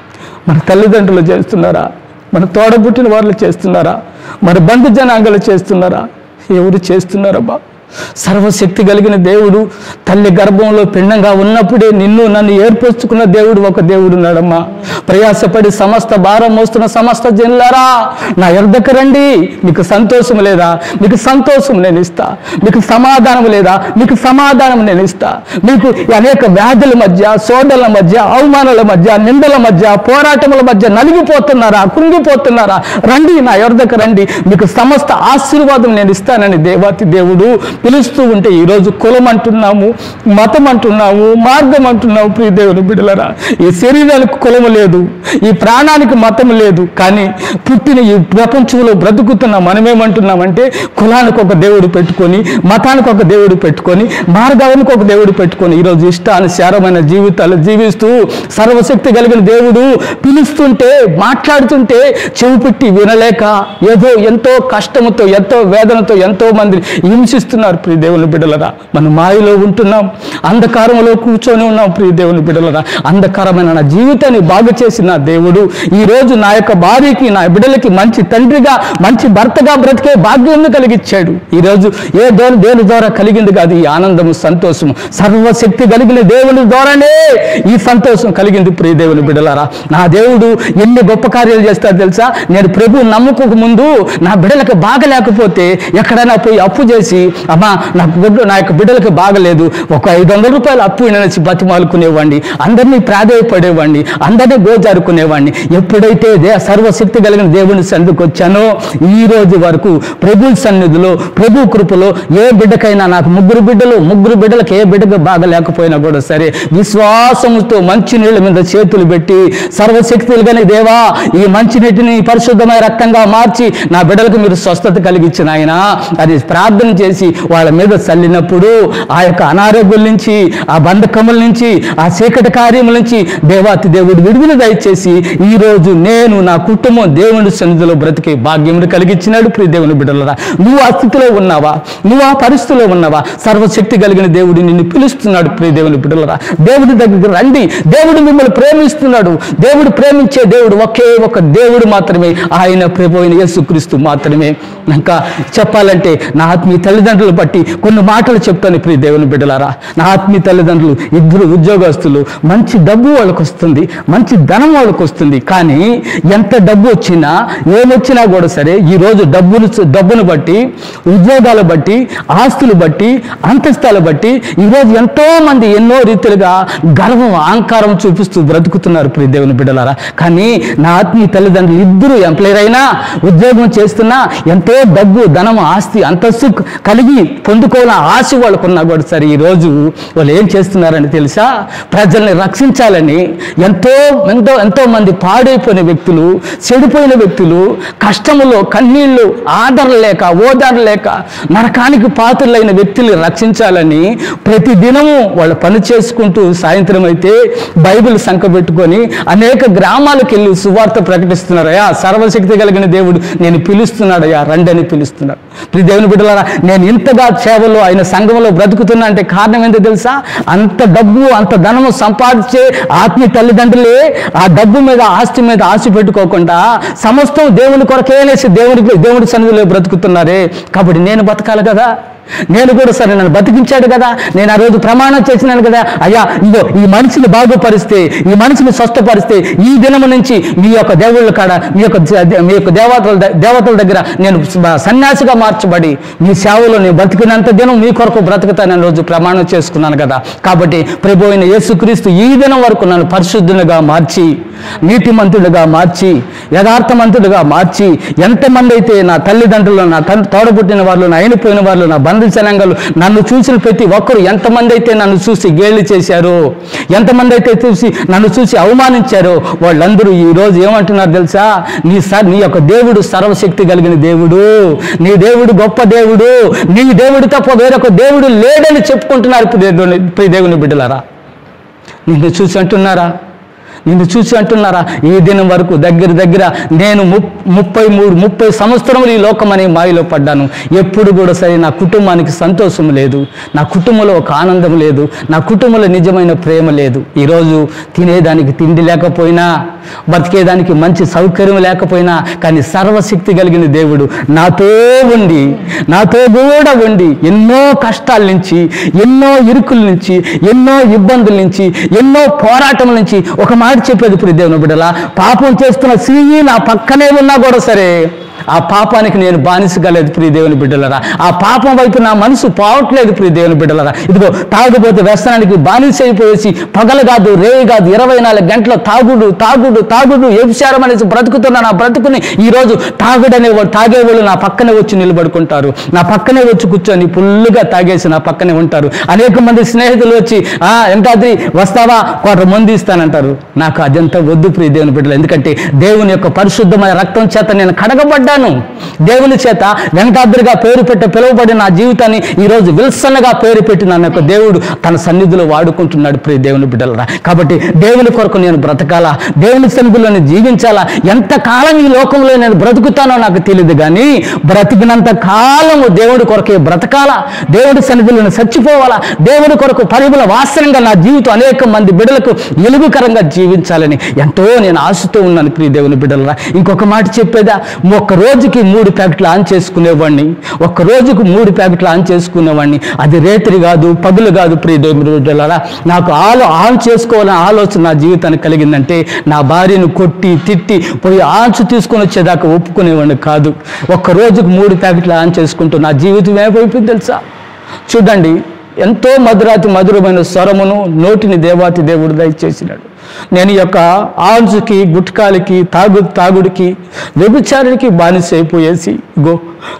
మన తల్లిదండ్రులు చేస్తున్నారా మన తోడబుట్టిన వాళ్ళు చేస్తున్నారా మన బంధు జనాంగాలు చేస్తున్నారా ఎవరు చేస్తున్నారబ్బా సర్వశక్తి కలిగిన దేవుడు తల్లి గర్భంలో పిండంగా ఉన్నప్పుడే నిన్ను నన్ను ఏర్పరచుకున్న దేవుడు ఒక దేవుడు ఉన్నాడమ్మా ప్రయాసపడి సమస్త భారం మోస్తున్న సమస్త జనులారా నా ఎర్దకు రండి మీకు సంతోషం లేదా మీకు సంతోషం నేను ఇస్తా మీకు సమాధానం లేదా మీకు సమాధానం నేను ఇస్తా మీకు ఈ అనేక వ్యాధుల మధ్య సోదరుల మధ్య అవమానాల మధ్య నిందల మధ్య పోరాటముల మధ్య నలిగిపోతున్నారా కృంగిపోతున్నారా రండి నా యొద్దకు రండి మీకు సమస్త ఆశీర్వాదం నేను ఇస్తానని దేవాతి దేవుడు పిలుస్తూ ఉంటే ఈరోజు కులం అంటున్నాము మతం అంటున్నాము మార్గం అంటున్నాము ప్రియ దేవుని బిడ్డలరా ఈ శరీరానికి కులము లేదు ఈ ప్రాణానికి మతం లేదు కానీ పుట్టిన ఈ ప్రపంచంలో బ్రతుకుతున్న మనమేమంటున్నామంటే కులానికి ఒక దేవుడు పెట్టుకొని మతానికి ఒక దేవుడు పెట్టుకొని మార్గానికి ఒక దేవుడు పెట్టుకొని ఈరోజు ఇష్టానుసారమైన జీవితాలు జీవిస్తూ సర్వశక్తి కలిగిన దేవుడు పిలుస్తుంటే మాట్లాడుతుంటే చెవి పెట్టి వినలేక ఏదో ఎంతో కష్టముతో ఎంతో వేదనతో ఎంతో మంది హింసిస్తున్నారు ప్రియ దేవుని బిడ్డలరా మనం మాయలో ఉంటున్నాం అంధకారంలో కూర్చొని ఉన్నాం ప్రియ దేవుని బిడ్డలరా అంధకారమైన నా జీవితాన్ని బాగు చేసిన నా దేవుడు ఈ రోజు నా యొక్క భార్యకి నా బిడ్డలకి మంచి తండ్రిగా మంచి భర్తగా బ్రతికే భాగ్యం కలిగించాడు ఈ రోజు ఏ దేని దేని ద్వారా కలిగింది కాదు ఈ ఆనందము సంతోషము సర్వశక్తి కలిగిన దేవుని ద్వారానే ఈ సంతోషం కలిగింది ప్రియ దేవుని బిడ్డలారా నా దేవుడు ఎన్ని గొప్ప కార్యాలు చేస్తారో తెలుసా నేను ప్రభు నమ్ముకోక ముందు నా బిడ్డలకు బాగలేకపోతే ఎక్కడైనా పోయి అప్పు చేసి అమ్మా నా బిడ్డ నా యొక్క బిడ్డలకు బాగలేదు ఒక ఐదు వందల రూపాయలు అప్పు ఇనచి బతిమాలుకునేవాడిని అందరినీ ప్రాధాయపడేవాడిని అందరినీ గోజారుకునేవాడిని ఎప్పుడైతే దే సర్వశక్తి కలిగిన దేవుని సన్నిధికి వచ్చానో ఈ రోజు వరకు ప్రభు సన్నిధిలో ప్రభు కృపలో ఏ బిడ్డకైనా నాకు ముగ్గురు బిడ్డలు ముగ్గురు బిడ్డలకు ఏ బిడ్డకు బాగా లేకపోయినా కూడా సరే విశ్వాసముతో మంచి నీళ్ళ మీద చేతులు పెట్టి సర్వశక్తులు కానీ దేవా ఈ మంచినీటిని పరిశుద్ధమైన రక్తంగా మార్చి నా బిడ్డలకు మీరు స్వస్థత కలిగించిన ఆయన అది ప్రార్థన చేసి వాళ్ళ మీద చల్లినప్పుడు ఆ యొక్క అనారోగ్యం నుంచి ఆ బంధకముల నుంచి ఆ చీకటి కార్యముల నుంచి దేవాతి దేవుడు విడుదల దయచేసి ఈ రోజు నేను నా కుటుంబం దేవుని సన్నిధిలో బ్రతికే భాగ్యమును కలిగించినాడు ప్రియ దేవుని బిడ్డలరా నువ్వు ఆ స్థితిలో ఉన్నావా నువ్వు ఆ పరిస్థితిలో ఉన్నావా సర్వశక్తి కలిగిన దేవుడు నిన్ను పిలుస్తున్నాడు ప్రియ దేవుని బిడ్డలరా దేవుడి దగ్గరికి రండి దేవుడు మిమ్మల్ని ప్రేమిస్తున్నాడు దేవుడు ప్రేమించే దేవుడు ఒకే ఒక దేవుడు మాత్రమే ఆయన ప్రభు అయిన యేసుక్రీస్తు మాత్రమే ఇంకా చెప్పాలంటే నా ఆత్మీయ తల్లిదండ్రుల ఉద్యోగాలు బట్టి కొన్ని మాటలు చెప్తాను ప్రియ దేవుని బిడ్డలారా నా ఆత్మీయ తల్లిదండ్రులు ఇద్దరు ఉద్యోగస్తులు మంచి డబ్బు వాళ్ళకి వస్తుంది మంచి ధనం వాళ్ళకి వస్తుంది కానీ ఎంత డబ్బు వచ్చినా ఏమొచ్చినా కూడా సరే ఈరోజు డబ్బును డబ్బును బట్టి ఉద్యోగాలు బట్టి ఆస్తులు బట్టి అంతస్తాలు బట్టి ఈరోజు ఎంతో మంది ఎన్నో రీతిలుగా గర్వం అహంకారం చూపిస్తూ బ్రతుకుతున్నారు ప్రియ దేవుని బిడ్డలారా కానీ నా ఆత్మీయ తల్లిదండ్రులు ఇద్దరు ఎంప్లాయర్ అయినా ఉద్యోగం చేస్తున్నా ఎంతో డబ్బు ధనం ఆస్తి అంతస్తు కలిగి పొందుకోవాలని ఆశ వాళ్ళకున్నా కూడా సరే ఈరోజు వాళ్ళు ఏం చేస్తున్నారని తెలుసా ప్రజల్ని రక్షించాలని ఎంతో ఎంతో ఎంతో మంది పాడైపోయిన వ్యక్తులు చెడిపోయిన వ్యక్తులు కష్టములో కన్నీళ్లు ఆదరణ లేక ఓదార లేక నరకానికి పాత్రలైన వ్యక్తుల్ని రక్షించాలని ప్రతి దినము వాళ్ళు పని చేసుకుంటూ సాయంత్రం అయితే బైబిల్ సంఖ పెట్టుకొని అనేక గ్రామాలకు వెళ్ళి సువార్త ప్రకటిస్తున్నారయ్యా సర్వశక్తి కలిగిన దేవుడు నేను పిలుస్తున్నాడయ్యా రండి అని పిలుస్తున్నాడు ప్రియ దేవుని బిడ్డలారా నేను ఇంతగా సేవలో ఆయన సంఘంలో బ్రతుకుతున్నా అంటే కారణం ఏంటో తెలుసా అంత డబ్బు అంత ధనము సంపాదించే ఆత్మీయ తల్లిదండ్రులే ఆ డబ్బు మీద ఆస్తి మీద ఆశ పెట్టుకోకుండా సమస్తం దేవుని కొరకేనేసి దేవుడికి దేవుడి సన్నిధిలో బ్రతుకుతున్నారే కాబట్టి నేను బతకాలి కదా నేను కూడా సరే నన్ను బతికించాడు కదా నేను ఆ రోజు ప్రమాణం చేసినాను కదా అయ్యా ఇగో ఈ మనిషిని బాగుపరిస్తే ఈ మనిషిని స్వస్థపరిస్తే ఈ దినము నుంచి మీ యొక్క దేవుళ్ళ కాడ మీ యొక్క దే- మీ యొక్క దేవతల ద- దేవతల దగ్గర నేను స- సన్యాసిగా మార్చబడి మీ సేవలో నేను బతికినంత దినం మీ కొరకు బ్రతుకుతానని రోజు ప్రమాణం చేసుకున్నాను కదా కాబట్టి ప్రభు అయిన యేసుక్రీస్తు ఈ దినం వరకు నన్ను పరిశుద్ధునిగా మార్చి నీతిమంతుడిగా మార్చి యథార్థమంతుడిగా మార్చి ఎంతమంది అయితే నా తల్లిదండ్రులు నా తన్ తోడబుట్టిన వాళ్ళు నా అయినపోయిన వాళ్ళు నా బంధు జనాంగాలు నన్ను చూసిన ప్రతి ఒక్కరు ఎంతమంది అయితే నన్ను చూసి గేలి చేశారో ఎంతమంది అయితే చూసి నన్ను చూసి అవమానించారో వాళ్ళందరూ ఈ రోజు ఏమంటున్నారు తెలుసా నీ స నీ యొక్క దేవుడు సర్వశక్తి కలిగిన దేవుడు నీ దేవుడు గొప్ప దేవుడు నీ దేవుడు తప్ప వేరొక దేవుడు లేడని చెప్పుకుంటున్నారు ప్రియ దేవుని ప్రియ దేవుని బిడ్డలారా నిన్ను చూసి అంటున్నారా నిన్ను చూసి అంటున్నారా ఈ దినం వరకు దగ్గర దగ్గర నేను ము ముప్పై మూడు ముప్పై సంవత్సరములు ఈ లోకం అనే మాయలో పడ్డాను ఎప్పుడు కూడా సరే నా కుటుంబానికి సంతోషం లేదు నా కుటుంబంలో ఒక ఆనందం లేదు నా కుటుంబంలో నిజమైన ప్రేమ లేదు ఈరోజు తినేదానికి తిండి లేకపోయినా బతికేదానికి మంచి సౌకర్యం లేకపోయినా కానీ సర్వశక్తి కలిగిన దేవుడు నాతో ఉండి నాతో కూడా ఉండి ఎన్నో కష్టాల నుంచి ఎన్నో ఇరుకుల నుంచి ఎన్నో ఇబ్బందుల నుంచి ఎన్నో పోరాటం నుంచి ఒక మాట చెప్పేది ఇప్పుడు దేవుని బిడ్డలా పాపం చేస్తున్న స్త్రీ నా పక్కనే ఉన్నా కూడా సరే ఆ పాపానికి నేను బానిసగలేదు ప్రియ దేవుని బిడ్డలరా ఆ పాపం వైపు నా మనసు పోవట్లేదు ప్రియ దేవుని బిడ్డలరా ఇదిగో తాగుబోతే వ్యసనానికి బానిస అయిపోయేసి పగలు కాదు రేయి కాదు ఇరవై నాలుగు గంటల తాగుడు తాగుడు తాగుడు వ్యభిచారం అనేసి బ్రతుకుతున్న నా బ్రతుకుని ఈరోజు తాగుడనేవాడు తాగేవాళ్ళు నా పక్కనే వచ్చి నిలబడుకుంటారు నా పక్కనే వచ్చి కూర్చొని ఫుల్లుగా తాగేసి నా పక్కనే ఉంటారు అనేక మంది స్నేహితులు వచ్చి ఆ వెంకటాద్రి వస్తావా కోట మంది ఇస్తానంటారు నాకు అదంతా వద్దు ప్రియ దేవుని బిడ్డలు ఎందుకంటే దేవుని యొక్క పరిశుద్ధమైన రక్తం చేత నేను కడగబడ్డాను దేవుని చేత వెంకటాద్రిగా పేరు పెట్టి పిలువబడిన నా జీవితాన్ని ఈరోజు విల్సన్గా పేరు పెట్టి నన్ను యొక్క దేవుడు తన సన్నిధిలో వాడుకుంటున్నాడు ప్రియ దేవుని బిడ్డలరా కాబట్టి దేవుని కొరకు నేను బ్రతకాలా దేవుని సన్నిధిలో నేను జీవించాలా ఎంత కాలం ఈ లోకంలో నేను బ్రతుకుతానో నాకు తెలియదు కానీ బ్రతికినంత కాలము దేవుడి కొరకే బ్రతకాలా దేవుడి సన్నిధిలో నేను చచ్చిపోవాలా దేవుడి కొరకు పరిమళ వాసనంగా నా జీవితం అనేక మంది బిడ్డలకు ఎలుగుకరంగా జీవించాలని ఎంతో నేను ఆశతో ఉన్నాను ప్రియ దేవుని బిడ్డలరా ఇంకొక మాట చెప్పేదా ఒక్క రోజుకి మూడు ప్యాకెట్లు ఆన్ చేసుకునేవాడిని ఒక్క రోజుకు మూడు ప్యాకెట్లు ఆన్ చేసుకునేవాడిని అది రేత్రి కాదు పగులు కాదు ప్రియ దేవుని బిడ్డలరా నాకు ఆలో ఆన్ చేసుకోవాలని ఆలోచన నా జీవితానికి కలిగిందంటే నా భార్యను కొట్టి తిట్టి పోయి ఆన్సు తీసుకొని వచ్చేదాకా ఒప్పుకునేవాడిని కాదు ఒక్క రోజుకు మూడు ప్యాకెట్లు ఆన్ చేసుకుంటూ నా జీవితం ఏమైపోయింది తెలుసా చూడండి ఎంతో మధురాతి మధురమైన స్వరమును నోటిని దేవాతి దేవుడు దయచేసినాడు నేను ఈ యొక్క ఆన్సుకి గుట్కాలకి తాగు తాగుడికి వ్యభిచారుడికి బానిస అయిపోయేసి గో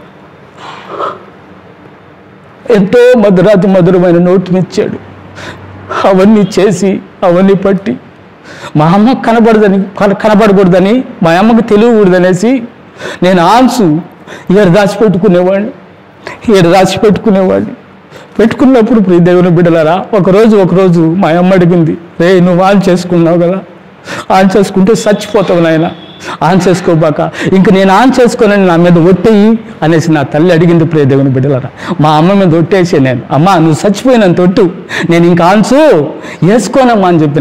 ఎంతో మధురాతి మధురమైన నోటినిచ్చాడు అవన్నీ చేసి అవన్నీ పట్టి మా అమ్మ కనబడదని కన- కనబడకూడదని మా అమ్మకు తెలియకూడదనేసి నేను ఆన్సు ఏడు దాచిపెట్టుకునేవాడిని ఏడు దాచిపెట్టుకునేవాడిని పెట్టుకున్నప్పుడు ప్రియ దేవుని బిడ్డలారా ఒకరోజు ఒకరోజు మా అమ్మ అడిగింది రే నువ్వు ఆన్ చేసుకున్నావు కదా ఆన్ చేసుకుంటే చచ్చిపోతావు నాయన ఆన్ చేసుకోబాక ఇంక నేను ఆన్ చేసుకోనని నా మీద ఒట్టేయి అనేసి నా తల్లి అడిగింది ప్రియ దేవుని బిడ్డలారా మా అమ్మ మీద ఒట్టేసే నేను అమ్మ నువ్వు చచ్చిపోయినంత ఒట్టు నేను ఇంకా ఆన్సు వేసుకోనమ్మా అని చెప్పినాను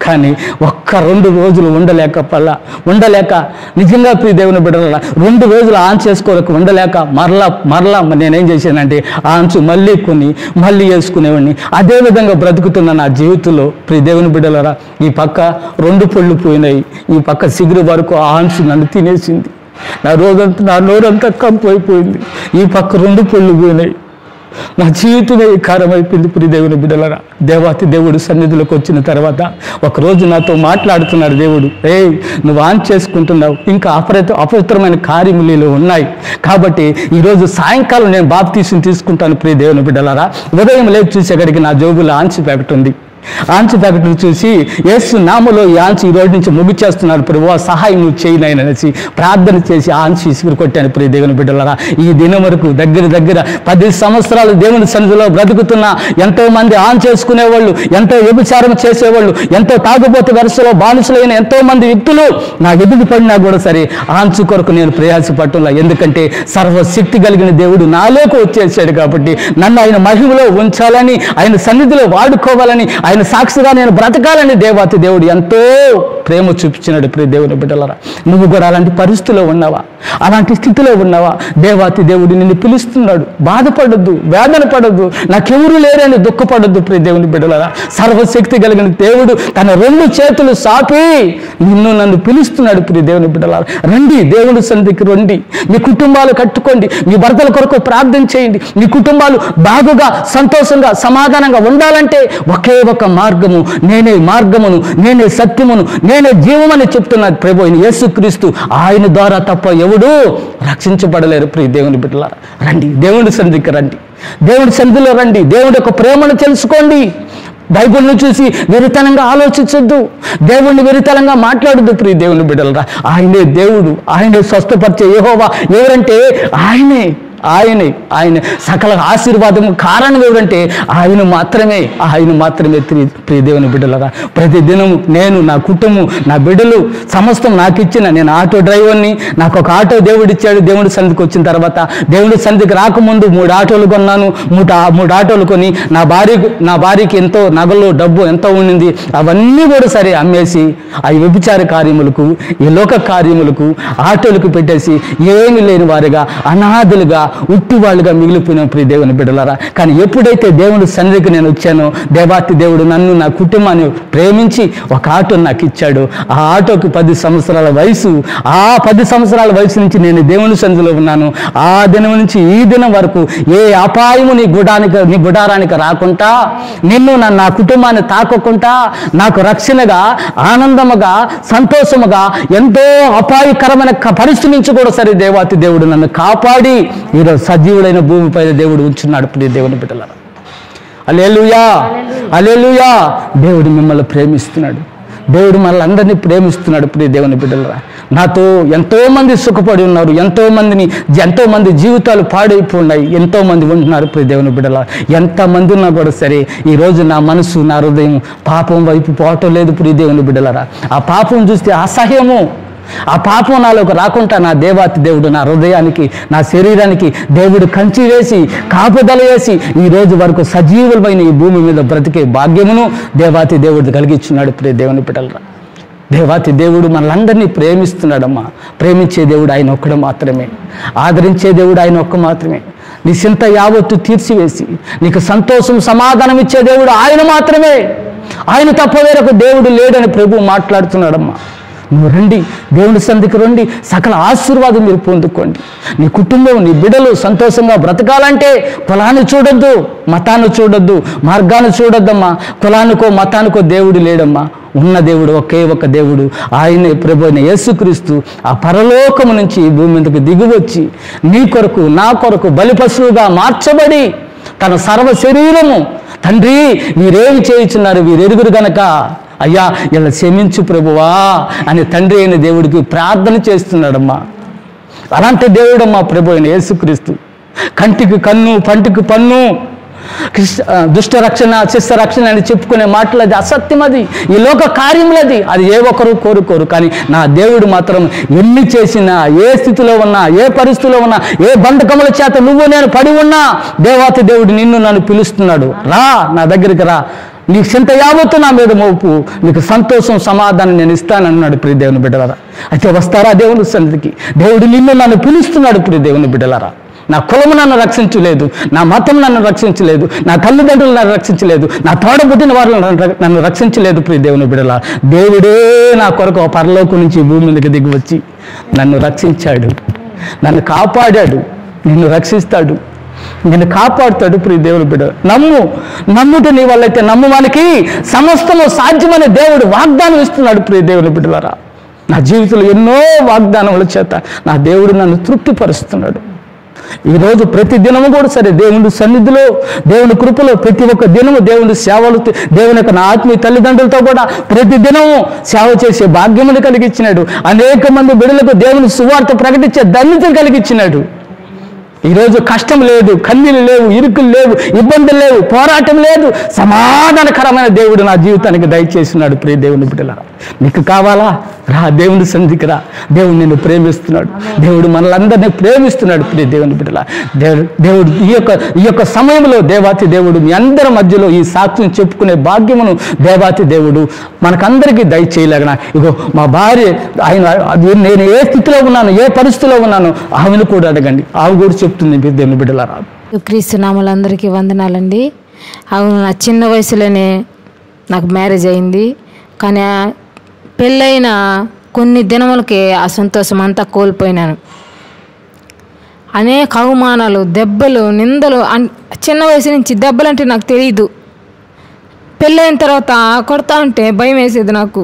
కానీ ఒక్క రెండు రోజులు ఉండలేక పల్ల ఉండలేక నిజంగా ప్రియ దేవుని బిడ్డల రెండు రోజులు ఆన్ చేసుకోలేక ఉండలేక మరలా మరలా నేనేం చేశానంటే ఆ అంచు మళ్ళీ కొని మళ్ళీ వేసుకునేవాడిని అదే విధంగా బ్రతుకుతున్న నా జీవితంలో ప్రియ దేవుని బిడ్డలరా ఈ పక్క రెండు పళ్ళు పోయినాయి ఈ పక్క సిగురు వరకు ఆ అంచు నన్ను తినేసింది నా రోజంతా నా నోరంతా కంపు అయిపోయింది ఈ పక్క రెండు పళ్ళు పోయినాయి నా జీవితమే కారం అయిపోయింది ప్రియ దేవుని బిడ్డలరా దేవాతి దేవుడు సన్నిధిలోకి వచ్చిన తర్వాత ఒకరోజు నాతో మాట్లాడుతున్నాడు దేవుడు ఏ నువ్వు ఆన్ చేసుకుంటున్నావు ఇంకా అపరిత అపవిత్రమైన కార్యములు ఉన్నాయి కాబట్టి ఈరోజు సాయంకాలం నేను బాప్తీసుని తీసుకుంటాను ప్రియ దేవుని బిడ్డలరా ఉదయం లేచి చూసేగడికి నా జోబులో ఆంచి ప్యాకెట్ ఉంది ఆంచి ప్యాకెట్ను చూసి యేసు నామలో ఈ ఆంచి ఈ రోజు నుంచి ముగిచేస్తున్నాడు ప్రభు సహాయం నువ్వు చేయనని అనేసి ప్రార్థన చేసి ఆంచి ఇసుగురు కొట్టాను ప్రియ దేవుని బిడ్డలరా ఈ దినం వరకు దగ్గర దగ్గర పది సంవత్సరాలు దేవుని సన్నిధిలో బ్రతుకుతున్న ఎంతో మంది ఆన్ చేసుకునేవాళ్ళు ఎంతో వ్యభిచారం చేసేవాళ్ళు ఎంతో తాగుబోతు వరుసలో బానిసలైన ఎంతో మంది వ్యక్తులు నా ఎదుగు పడినా కూడా సరే ఆంచు కొరకు నేను ప్రయాసపట్టులా ఎందుకంటే సర్వశక్తి కలిగిన దేవుడు నాలోకి వచ్చేసాడు కాబట్టి నన్ను ఆయన మహిమలో ఉంచాలని ఆయన సన్నిధిలో వాడుకోవాలని ఆయన సాక్షిగా నేను బ్రతకాలని దేవాతి దేవుడు ఎంతో ప్రేమ చూపించినాడు ప్రియ దేవుని బిడ్డలరా నువ్వు కూడా అలాంటి పరిస్థితిలో ఉన్నావా అలాంటి స్థితిలో ఉన్నావా దేవాతి దేవుడు నిన్ను పిలుస్తున్నాడు బాధపడొద్దు వేదన పడొద్దు నాకెవరు లేరని దుఃఖపడొద్దు ప్రియ దేవుని బిడ్డలరా సర్వశక్తి కలిగిన దేవుడు తన రెండు చేతులు సాపి నిన్ను నన్ను పిలుస్తున్నాడు ప్రియ దేవుని బిడ్డలారా రండి దేవుని సన్నిధికి రండి మీ కుటుంబాలు కట్టుకోండి మీ భర్తల కొరకు ప్రార్థన చేయండి మీ కుటుంబాలు బాగుగా సంతోషంగా సమాధానంగా ఉండాలంటే ఒకే ఒక మార్గము నేనే మార్గమును నేనే సత్యమును నేనే జీవమని చెప్తున్నాడు ప్రభు అయిన యేసుక్రీస్తు ఆయన ద్వారా తప్ప ఎవడు రక్షించబడలేరు ప్రియ దేవుని బిడ్డలారా రండి దేవుని సన్నిధికి రండి దేవుడి సన్నిధిలో రండి దేవుడి యొక్క ప్రేమను తెలుసుకోండి బైబిల్ను చూసి వెరితనంగా ఆలోచించొద్దు దేవుణ్ణి వెరితనంగా మాట్లాడద్దు ప్రియ దేవుని బిడ్డలరా ఆయనే దేవుడు ఆయనే స్వస్థపరిచే యెహోవా ఎవరంటే ఆయనే ఆయనే ఆయన సకల ఆశీర్వాదము కారణం ఎవరంటే ఆయన మాత్రమే ఆయన మాత్రమే ప్రియ- ప్రియ దేవుని బిడ్డలరా ప్రతి దినము నేను నా కుటుంబం నా బిడ్డలు సమస్తం నాకు ఇచ్చిన నేను ఆటో డ్రైవర్ని నాకు ఒక ఆటో దేవుడు ఇచ్చాడు దేవుడి సన్నిధికి వచ్చిన తర్వాత దేవుడి సన్నిధికి రాకముందు మూడు ఆటోలు కొన్నాను మూడు ఆ- మూడు ఆటోలు కొని నా భార్యకు నా భార్యకి ఎంతో నగలు డబ్బు ఎంతో ఉండింది అవన్నీ కూడా సరే అమ్మేసి ఆ వ్యభిచార కార్యములకు ఈ లోక కార్యములకు ఆటోలకు పెట్టేసి ఏమీ లేని వారుగా అనాథులుగా ఉట్టి వాళ్ళుగా మిగిలిపోయిన ప్రియ దేవుని బిడ్డలారా కానీ ఎప్పుడైతే దేవుని సన్నిధికి నేను వచ్చానో దేవాతి దేవుడు నన్ను నా కుటుంబాన్ని ప్రేమించి ఒక ఆటో నాకు ఇచ్చాడు ఆ ఆటోకి పది సంవత్సరాల వయసు ఆ పది సంవత్సరాల వయసు నుంచి నేను దేవుని సన్నిధిలో ఉన్నాను ఆ దినం నుంచి ఈ దినం వరకు ఏ అపాయము నీ గుడానికి నీ గుడారానికి రాకుండా నిన్ను నా నా కుటుంబాన్ని తాకకుండా నాకు రక్షణగా ఆనందముగా సంతోషముగా ఎంతో అపాయకరమైన క- పరిస్థితి నుంచి కూడా సరే దేవాతి దేవుడు నన్ను కాపాడి ఈరోజు సజీవుడైన భూమిపై దేవుడు ఉంచున్నాడు ప్రియ దేవుని బిడ్డలారా అలేలుయా అలేలుయా దేవుడు మిమ్మల్ని ప్రేమిస్తున్నాడు దేవుడు మనల్ని అందరినీ ప్రేమిస్తున్నాడు ప్రియ దేవుని బిడ్డలరా నాతో ఎంతో మంది సుఖపడి ఉన్నారు ఎంతో మందిని ఎంతో మంది జీవితాలు పాడైపోయినాయి ఎంతో మంది ఉంటున్నారు ప్రియ దేవుని బిడ్డల ఎంతమంది ఉన్నా కూడా సరే ఈ రోజు నా మనసు నా హృదయం పాపం వైపు పోవటం లేదు ప్రియ దేవుని బిడ్డలరా ఆ పాపం చూస్తే అసహ్యము ఆ పాపం నాలోకి రాకుండా నా దేవాతి దేవుడు నా హృదయానికి నా శరీరానికి దేవుడు కంచి వేసి కాపుదల వేసి ఈ రోజు వరకు సజీవులమైన ఈ భూమి మీద బ్రతికే భాగ్యమును దేవాతి దేవుడు కలిగించున్నాడు ప్రియ దేవుని బిడ్డలరా దేవాతి దేవుడు మనలందరినీ ప్రేమిస్తున్నాడమ్మా ప్రేమించే దేవుడు ఆయన ఒక్కడు మాత్రమే ఆదరించే దేవుడు ఆయన ఒక్క మాత్రమే నీ చింత యావత్తు తీర్చివేసి నీకు సంతోషం సమాధానం ఇచ్చే దేవుడు ఆయన మాత్రమే ఆయన తప్ప వేరొక దేవుడు లేడని ప్రభు మాట్లాడుతున్నాడమ్మా నువ్వు రండి దేవుని సంధికి రండి సకల ఆశీర్వాదం మీరు పొందుకోండి నీ కుటుంబం నీ బిడ్డలు సంతోషంగా బ్రతకాలంటే కులాన్ని చూడొద్దు మతాన్ని చూడొద్దు మార్గాన్ని చూడొద్దమ్మా కులానికో మతానికో దేవుడు లేడమ్మా ఉన్న దేవుడు ఒకే ఒక దేవుడు ఆయనే ప్రభు అయిన యేసుక్రీస్తు ఆ పరలోకము నుంచి ఈ భూమి మీదకి దిగివచ్చి నీ కొరకు నా కొరకు బలిపశువుగా మార్చబడి తన సర్వ శరీరము తండ్రి వీరేం చేయుచున్నారు వీరెరుగురు గనక అయ్యా ఇలా క్షమించు ప్రభువా అని తండ్రి అయిన దేవుడికి ప్రార్థన చేస్తున్నాడమ్మా అలాంటి దేవుడమ్మా ప్రభు అయిన యేసుక్రీస్తు కంటికి కన్ను పంటికి పన్ను కృష్ణ ఆ, దుష్ట రక్షణ శిష్ట రక్షణ అని చెప్పుకునే మాటలు అది అసత్యం అది ఈ లోక కార్యములది అది ఏ ఒక్కరు కోరుకోరు కానీ నా దేవుడు మాత్రం ఎన్ని చేసినా ఏ స్థితిలో ఉన్నా ఏ పరిస్థితిలో ఉన్నా ఏ బంధకముల చేత నువ్వు నేను పడి ఉన్నా దేవాతి దేవుడు నిన్ను నన్ను పిలుస్తున్నాడు రా నా దగ్గరికి రా నీ చింత యావత్తు నా మీద మోపు నీకు సంతోషం సమాధానం నేను ఇస్తానన్నాడు ప్రియ దేవుని బిడ్డలారా అయితే వస్తారా దేవుని సన్నిధికి దేవుడు నిన్ను నన్ను పిలుస్తున్నాడు ప్రియ దేవుని బిడ్డలారా నా కులము నన్ను రక్షించలేదు నా మతం నన్ను రక్షించలేదు నా తల్లిదండ్రులు నన్ను రక్షించలేదు నా తోడబుట్టిన వారు నన్ను- నన్ను రక్షించలేదు ప్రియ దేవుని బిడల దేవుడే నా కొరకు ఆ పరలోకం నుంచి ఈ భూమి మీదకి దిగి వచ్చి నన్ను రక్షించాడు నన్ను కాపాడాడు నిన్ను రక్షిస్తాడు నిన్ను కాపాడుతాడు ప్రియ దేవుని బిడ్డ నమ్ము నమ్ముట నీ వల్లైతే నమ్ము మనకి సమస్తము సాధ్యమనే దేవుడు వాగ్దానం ఇస్తున్నాడు ప్రియ దేవుని బిడ్డలారా నా జీవితంలో ఎన్నో వాగ్దానముల చేత నా దేవుడు నన్ను తృప్తిపరుస్తున్నాడు ఈరోజు ప్రతి దినము కూడా సరే దేవుని సన్నిధిలో దేవుని కృపలో ప్రతి ఒక్క దినము దేవుని సేవలు దేవుని యొక్క నా ఆత్మీయ తల్లిదండ్రులతో కూడా ప్రతి దినము సేవ చేసే భాగ్యమును కలిగించినాడు అనేక మంది బిడ్డలకు దేవుని సువార్త ప్రకటించే ధన్యతను కలిగించినాడు ఈరోజు కష్టం లేదు కన్నీళ్ళు లేవు ఇరుకులు లేవు ఇబ్బందులు లేవు పోరాటం లేదు సమాధానకరమైన దేవుడు నా జీవితానికి దయచేసినాడు ప్రియ దేవుని బిడ్డల నీకు కావాలా రా దేవుని సన్నిధికి రా దేవుడు నిన్ను ప్రేమిస్తున్నాడు దేవుడు మనలందరినీ ప్రేమిస్తున్నాడు ప్రియ దేవుని బిడ్డల దేవుడు దేవుడు ఈ యొక్క ఈ యొక్క సమయంలో దేవాతి దేవుడు మీ అందరి మధ్యలో ఈ సాక్ష్యం చెప్పుకునే భాగ్యమును దేవాతి దేవుడు మనకందరికీ దయచేయలేగన ఇగో మా భార్య ఆయన అది నేను ఏ స్థితిలో ఉన్నాను ఏ పరిస్థితిలో ఉన్నాను ఆమెను కూడా అడగండి ఆమె కూడా చెప్తుంది మీ దేవుని బిడ్డలారా క్రీస్తు నామలందరికీ వందనాలండి అవును నా చిన్న వయసులోనే నాకు మ్యారేజ్ అయింది కానీ ఆ పెళ్ళైన కొన్ని దినములకే ఆ సంతోషం అంతా కోల్పోయినాను అనేక అవమానాలు దెబ్బలు నిందలు అన్- చిన్న వయసు నుంచి దెబ్బలు అంటే నాకు తెలియదు పెళ్ళైన తర్వాత కొడతా ఉంటే భయం వేసేది నాకు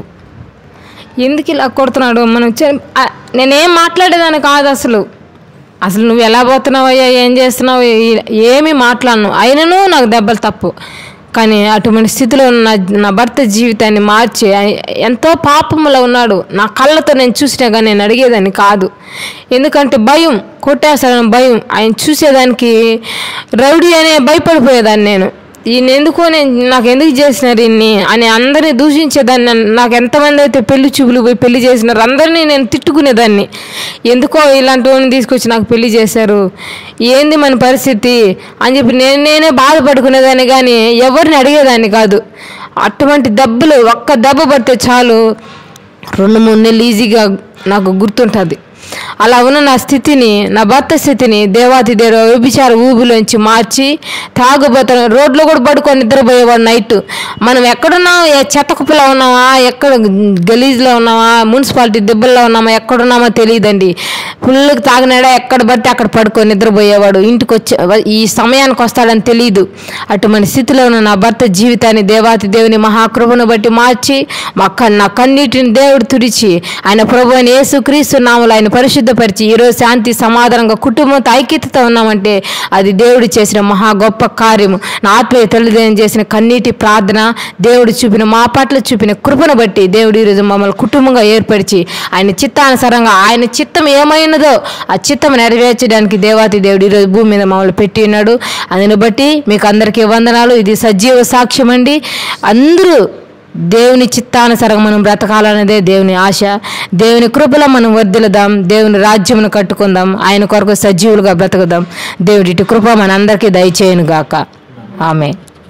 ఎందుకు ఇలా కొడుతున్నాడు మనం చ- ఆ, నేనేం మాట్లాడేదాన్ని కాదు అసలు అసలు నువ్వు ఎలా పోతున్నావయ్యా ఏం చేస్తున్నావు ఏ- ఏమీ మాట్లాడను అయినను నాకు దెబ్బలు తప్పు కానీ అటువంటి స్థితిలో నా నా భర్త జీవితాన్ని మార్చి ఆయ- ఎంతో పాపములో ఉన్నాడు నా కళ్ళతో నేను చూసినా కానీ నేను అడిగేదాన్ని కాదు ఎందుకంటే భయం కొట్టేస్తాడని భయం ఆయన చూసేదానికి రౌడీ అనే భయపడిపోయేదాన్ని నేను ఈయన ఎందుకో నేను నాకు ఎందుకు చేసినారు ఇన్ని అని అందరినీ దూషించేదాన్ని నన్ను- నాకు ఎంతమంది అయితే పెళ్లి చూపులు పోయి పెళ్లి చేసినారు అందరినీ నేను తిట్టుకునేదాన్ని ఎందుకో ఇలాంటి వాళ్ళని తీసుకొచ్చి నాకు పెళ్లి చేశారు ఏంది మన పరిస్థితి అని చెప్పి నేను నేనే బాధపడుకునేదాన్ని కానీ ఎవరిని అడిగేదాన్ని కాదు అటువంటి దెబ్బలు ఒక్క దెబ్బ పడితే చాలు రెండు మూడు నెలలు ఈజీగా నాకు గుర్తుంటుంది అలా ఉన్న నా స్థితిని నా భర్త స్థితిని దేవాతి దేవ వ్యభిచార ఊబిలోంచి మార్చి తాగుబోతాను రోడ్లో కూడా పడుకొని నిద్రపోయేవాడు నైట్ మనం ఎక్కడున్నాం ఏ చెత్త కుప్పలో ఉన్నామా ఎక్కడ గలీజ్లో ఉన్నామా మున్సిపాలిటీ దెబ్బల్లో ఉన్నామా ఎక్కడున్నామో తెలియదండి ఫుల్గా తాగినాడా ఎక్కడ పడితే అక్కడ పడుకొని నిద్రపోయేవాడు ఇంటికి వచ్చే ఈ సమయానికి వస్తాడని తెలియదు అటువంటి స్థితిలో ఉన్న నా భర్త జీవితాన్ని దేవాతి దేవుని మహాకృపను బట్టి మార్చి మా కన్- నా కన్నీటిని దేవుడు తుడిచి ఆయన ప్రభు అయిన యేసు క్రీస్తు నామలు ఆయన పరిశుద్ధపరిచి ఈరోజు శాంతి సమాధానంగా కుటుంబంతో ఐక్యతతో ఉన్నామంటే అది దేవుడు చేసిన మహా గొప్ప కార్యము నా ఆత్మీయ తల్లిదండ్రులు చేసిన కన్నీటి ప్రార్థన దేవుడు చూపిన మా పట్ల చూపిన కృపను బట్టి దేవుడు ఈరోజు మమ్మల్ని కుటుంబంగా ఏర్పరిచి ఆయన చిత్తానుసారంగా ఆయన చిత్తం ఏమైనదో ఆ చిత్తం నెరవేర్చడానికి దేవాతి దేవుడు ఈరోజు భూమి మీద మమ్మల్ని పెట్టి ఉన్నాడు అందుని బట్టి మీకు అందరికీ వందనాలు ఇది సజీవ సాక్ష్యం అండి అందరూ దేవుని చిత్తానుసారంగా మనం బ్రతకాలనేదే దేవుని ఆశ దేవుని కృపలో మనం వర్ధిల్లుదాం దేవుని రాజ్యమును కట్టుకుందాం ఆయన కొరకు సజీవులుగా బ్రతుకుదాం దేవుడి ఇటు కృప మనందరికీ దయచేయను గాక ఆమె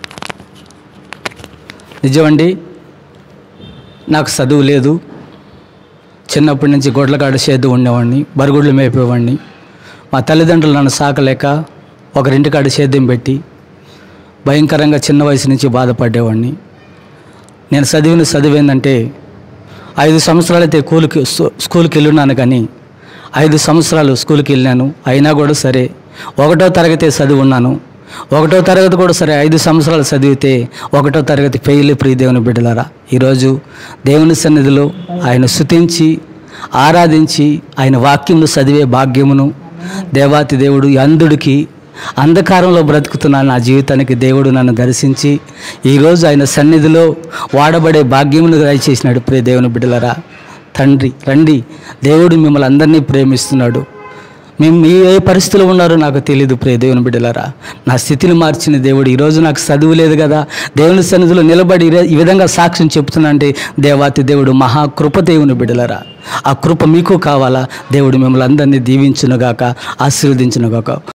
నిజమండి నాకు చదువు లేదు చిన్నప్పటి నుంచి గొడ్లకాడ చేద్దు ఉండేవాడిని బరుగుడ్లు మేపేవాడిని మా తల్లిదండ్రులు నన్ను సాకలేక ఒకరింటికాడ సేద్యం పెట్టి భయంకరంగా చిన్న వయసు నుంచి బాధపడేవాడిని నేను చదివిన చదువు ఏంటంటే ఐదు సంవత్సరాలైతే కూలికి స్కూ- స్కూల్కి వెళ్ళున్నాను కానీ ఐదు సంవత్సరాలు స్కూల్కి వెళ్ళాను అయినా కూడా సరే ఒకటో తరగతి చదివి ఉన్నాను ఒకటో తరగతి కూడా సరే ఐదు సంవత్సరాలు చదివితే ఒకటో తరగతి ఫెయిల్ ప్రియ దేవుని బిడ్డలారా ఈరోజు దేవుని సన్నిధిలో ఆయన స్తుతించి ఆరాధించి ఆయన వాక్యములు చదివే భాగ్యమును దేవాతి దేవుడు ఈ అంధుడికి అంధకారంలో బ్రతుకుతున్న నా జీవితానికి దేవుడు నన్ను దర్శించి ఈరోజు ఆయన సన్నిధిలో వాడబడే భాగ్యమును దయచేసినాడు ప్రియ దేవుని బిడ్డలరా తండ్రి రండి దేవుడు మిమ్మల్ని అందరినీ ప్రేమిస్తున్నాడు మేము మీ ఏ పరిస్థితిలో ఉన్నారో నాకు తెలియదు ప్రియ దేవుని బిడ్డలారా నా స్థితిని మార్చిన దేవుడు ఈరోజు నాకు చదువు లేదు కదా దేవుని సన్నిధిలో నిలబడి ఈ- ఈ విధంగా సాక్ష్యం చెప్తున్నా అంటే దేవాతి దేవుడు మహా కృప దేవుని బిడ్డలారా ఆ కృప మీకు కావాలా దేవుడు మిమ్మల్ని అందరినీ దీవించునుగాక ఆశీర్వదించునుగాక